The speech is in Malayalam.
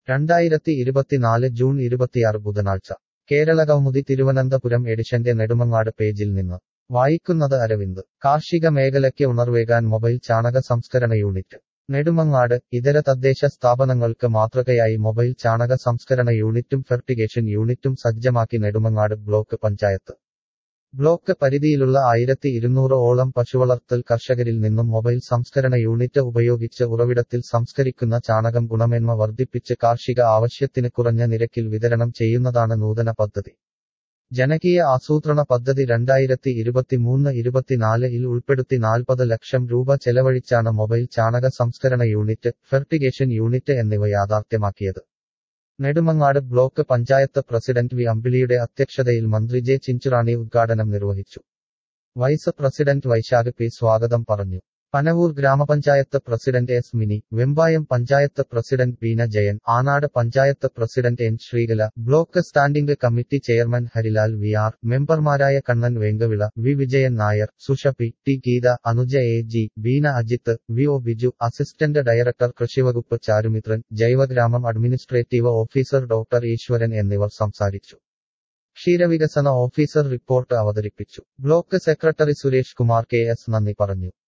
രണ്ടായിരത്തി ഇരുപത്തിനാല് ജൂൺ ഇരുപത്തിയാറ് ബുധനാഴ്ച കേരള കൗമുദി തിരുവനന്തപുരം എഡിഷന്റെ നെടുമങ്ങാട് പേജിൽ നിന്ന് വായിക്കുന്നത് അരവിന്ദ് കാർഷിക മേഖലയ്ക്ക് ഉണർവേകാൻ മൊബൈൽ ചാണക സംസ്കരണ യൂണിറ്റ് നെടുമങ്ങാട് ഇതര തദ്ദേശ സ്ഥാപനങ്ങൾക്ക് മാതൃകയായി മൊബൈൽ ചാണക സംസ്കരണ യൂണിറ്റും ഫെർട്ടിഗേഷൻ യൂണിറ്റും സജ്ജമാക്കി നെടുമങ്ങാട് ബ്ലോക്ക് പഞ്ചായത്ത് ബ്ലോക്ക് പരിധിയിലുള്ള ആയിരത്തി ഇരുന്നൂറ് ഓളം പശുവളർത്തൽ കർഷകരിൽ നിന്നും മൊബൈൽ സംസ്കരണ യൂണിറ്റ് ഉപയോഗിച്ച് ഉറവിടത്തിൽ സംസ്കരിക്കുന്ന ചാണകം ഗുണമേന്മ വർദ്ധിപ്പിച്ച് കാർഷിക ആവശ്യത്തിന് കുറഞ്ഞ നിരക്കിൽ വിതരണം ചെയ്യുന്നതാണ് നൂതന പദ്ധതി ജനകീയ ആസൂത്രണ പദ്ധതി രണ്ടായിരത്തി ഇരുപത്തിമൂന്ന് ഇരുപത്തിനാല് ഇൽ ഉൾപ്പെടുത്തി നാൽപ്പത് ലക്ഷം രൂപ ചെലവഴിച്ചാണ് മൊബൈൽ ചാണക സംസ്കരണ യൂണിറ്റ് ഫെർട്ടിഗേഷൻ യൂണിറ്റ് എന്നിവ യാഥാർത്ഥ്യമാക്കിയത് Nedumangad block panchayat president V അമ്പിളിയുടെ അധ്യക്ഷതയിൽ മന്ത്രി ജെ ചിഞ്ചുറാണി ഉദ്ഘാടനം നിർവഹിച്ചു വൈസ് പ്രസിഡന്റ് വൈശാഖ് പി സ്വാഗതം പറഞ്ഞു പനവൂർ ഗ്രാമപഞ്ചായത്ത് president S Mini Vembayam panchayat president Beena Jayan Anad panchayat president N Sreekala block standing committee chairman Harilal V R മെമ്പർമാരായ Kannan Venkavila V Vijayan Nair Sushapi T Geetha Anuja A G Beena Ajith V O Biju assistant director കൃഷിവകുപ്പ് ചാരുമിത്രൻ ജൈവഗ്രാമം അഡ്മിനിസ്ട്രേറ്റീവ് ഓഫീസർ ഡോക്ടർ ഈശ്വരൻ എന്നിവർ സംസാരിച്ചു ക്ഷീരവികസന ഓഫീസർ റിപ്പോർട്ട് അവതരിപ്പിച്ചു block secretary Suresh Kumar K S നന്ദി പറഞ്ഞു